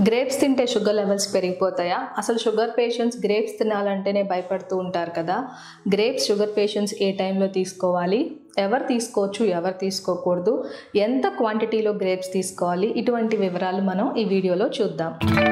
grapes తింటే sugar levels పెరిగిపోతాయా అసలు sugar patients grapes తినాలంటేనే భయపడుతూ ఉంటారు కదా గ్రేప్స్ షుగర్ పేషెంట్స్ ఏ టైంలో తీసుకోవాలి ఎవరు తీసుకోవచ్చు ఎవరు తీసుకోకూడదు ఎంత క్వాంటిటీలో గ్రేప్స్ తీసుకోవాలి ఇటువంటి వివరాలు మనం ఈ వీడియోలో చూద్దాం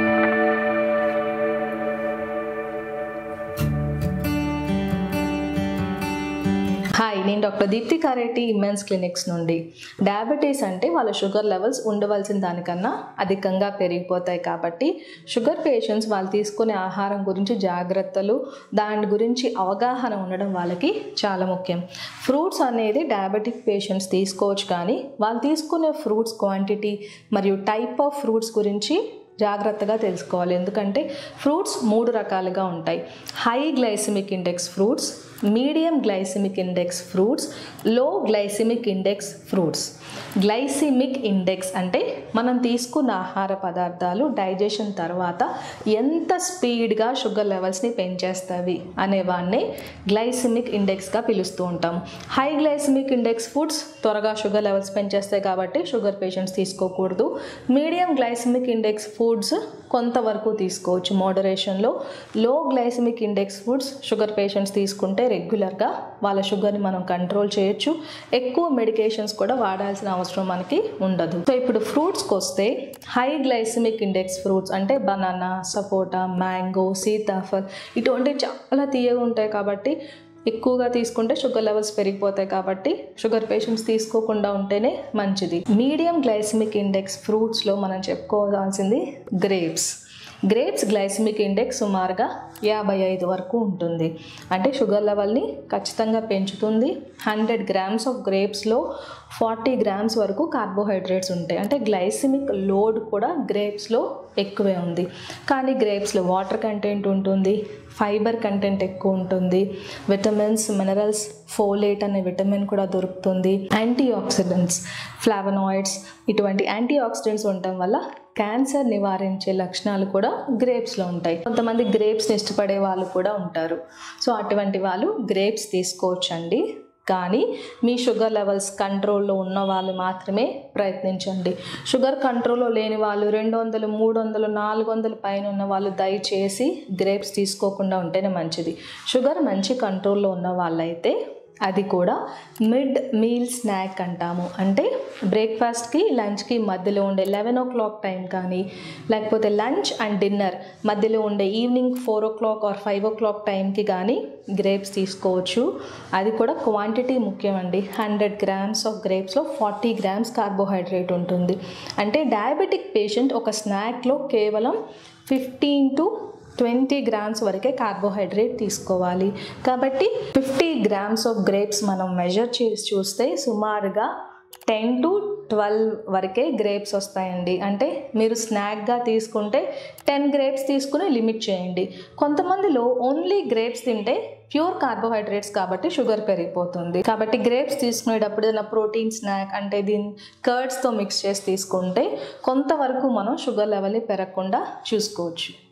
హాయ్ నేను doctor Deepti Karetti immense clinics నుండి డయాబెటీస్ అంటే వాళ్ళ షుగర్ లెవెల్స్ ఉండవలసిన దానికన్నా అధికంగా పెరిగిపోతాయి కాబట్టి షుగర్ పేషెంట్స్ వాళ్ళు తీసుకునే ఆహారం గురించి జాగ్రత్తలు దాని గురించి అవగాహన ఉండడం వాళ్ళకి చాలా ముఖ్యం ఫ్రూట్స్ అనేది డయాబెటిక్ పేషెంట్స్ తీసుకోవచ్చు కానీ వాళ్ళు తీసుకునే ఫ్రూట్స్ క్వాంటిటీ మరియు టైప్ ఆఫ్ ఫ్రూట్స్ గురించి జాగ్రత్తగా తెలుసుకోవాలి ఎందుకంటే ఫ్రూట్స్ మూడు రకాలుగా ఉంటాయి high glycemic index fruits medium glycemic index fruits low glycemic index fruits glycemic index అంటే మనం తీసుకున్న ఆహార పదార్థాలు డైజెషన్ తర్వాత ఎంత స్పీడ్గా షుగర్ లెవెల్స్ని పెంచేస్తాయి అనేవాన్నే గ్లైసిమిక్ ఇండెక్స్గా పిలుస్తూ ఉంటాం హై గ్లైసిమిక్ ఇండెక్స్ ఫుడ్స్ త్వరగా షుగర్ లెవెల్స్ పెంచేస్తాయి కాబట్టి షుగర్ పేషెంట్స్ తీసుకోకూడదు మీడియం గ్లైసిమిక్ ఇండెక్స్ ఫుడ్స్ కొంతవరకు తీసుకోవచ్చు మోడరేషన్లో low glycemic index foods sugar patients తీసుకుంటే రెగ్యులర్గా వాళ్ళ షుగర్ని మనం కంట్రోల్ చేయొచ్చు ఎక్కువ మెడికేషన్స్ కూడా వాడాల్సిన అవసరం మనకి ఉండదు సో ఇప్పుడు ఫ్రూట్స్కి వస్తే హై గ్లైసిమిక్ ఇండెక్స్ ఫ్రూట్స్ అంటే బనానా సపోటా మ్యాంగో సీతాఫల్ ఇటువంటివి చాలా తీయగా ఉంటాయి కాబట్టి ఎక్కువగా తీసుకుంటే షుగర్ లెవెల్స్ పెరిగిపోతాయి కాబట్టి షుగర్ పేషెంట్స్ తీసుకోకుండా ఉంటేనే మంచిది మీడియం గ్లైసిమిక్ ఇండెక్స్ ఫ్రూట్స్లో మనం చెప్పుకోవాల్సింది గ్రేప్స్ గ్రేప్స్ గ్లైసిమిక్ ఇండెక్స్ సుమారుగా యాభై ఐదు వరకు ఉంటుంది అంటే షుగర్ లెవెల్ని ఖచ్చితంగా పెంచుతుంది హండ్రెడ్ గ్రామ్స్ ఆఫ్ గ్రేప్స్లో ఫార్టీ గ్రామ్స్ వరకు కార్బోహైడ్రేట్స్ ఉంటాయి అంటే గ్లైసిమిక్ లోడ్ కూడా గ్రేప్స్లో ఎక్కువే ఉంది కానీ గ్రేప్స్లో వాటర్ కంటెంట్ ఉంటుంది ఫైబర్ కంటెంట్ ఎక్కువ ఉంటుంది విటమిన్స్ మినరల్స్ ఫోలేట్ అనే విటమిన్ కూడా దొరుకుతుంది యాంటీ ఆక్సిడెంట్స్ ఫ్లావనాయిడ్స్ ఇటువంటి యాంటీ ఆక్సిడెంట్స్ ఉండటం వల్ల క్యాన్సర్ నివారించే లక్షణాలు కూడా గ్రేప్స్లో ఉంటాయి కొంతమంది గ్రేప్స్ని ఇష్టపడే వాళ్ళు కూడా ఉంటారు సో అటువంటి వాళ్ళు గ్రేప్స్ తీసుకోవచ్చండి కానీ మీ షుగర్ లెవెల్స్ కంట్రోల్లో ఉన్న వాళ్ళు మాత్రమే ప్రయత్నించండి షుగర్ కంట్రోల్లో లేని వాళ్ళు రెండు వందలు మూడు వందలు నాలుగు వందల పైన ఉన్న వాళ్ళు దయచేసి గ్రేప్స్ తీసుకోకుండా ఉంటేనే మంచిది షుగర్ మంచి కంట్రోల్లో ఉన్న వాళ్ళైతే అది కూడా మిడ్ మీల్ స్నాక్ అంటాము అంటే బ్రేక్ఫాస్ట్కి లంచ్కి మధ్యలో ఉండే లెవెన్ ఓ క్లాక్ టైం కానీ లేకపోతే లంచ్ అండ్ డిన్నర్ మధ్యలో ఉండే evening four o'clock or five o'clock టైంకి కానీ గ్రేప్స్ తీసుకోవచ్చు అది కూడా క్వాంటిటీ ముఖ్యమండి హండ్రెడ్ గ్రామ్స్ ఆఫ్ గ్రేప్స్లో ఫార్టీ గ్రామ్స్ కార్బోహైడ్రేట్ ఉంటుంది అంటే డయాబెటిక్ పేషెంట్ ఒక స్నాక్లో కేవలం ఫిఫ్టీన్ టు ట్వంటీ గ్రామ్స్ వరకే కార్బోహైడ్రేట్ తీసుకోవాలి కాబట్టి ఫిఫ్టీ గ్రామ్స్ ఆఫ్ గ్రేప్స్ మనం మెజర్ చేసి చూస్తే సుమారుగా టెన్ టు ట్వెల్వ్ వరకే గ్రేప్స్ వస్తాయండి అంటే మీరు స్నాక్గా తీసుకుంటే టెన్ గ్రేప్స్ తీసుకుని లిమిట్ చేయండి కొంతమందిలో ఓన్లీ గ్రేప్స్ తింటే ప్యూర్ కార్బోహైడ్రేట్స్ కాబట్టి షుగర్ పెరిగిపోతుంది కాబట్టి గ్రేప్స్ తీసుకునేటప్పుడు ఏదైనా ప్రోటీన్ స్నాక్ అంటే దీని కర్డ్స్తో మిక్స్ చేసి తీసుకుంటే కొంతవరకు మనం షుగర్ లెవెల్ని పెరగకుండా చూసుకోవచ్చు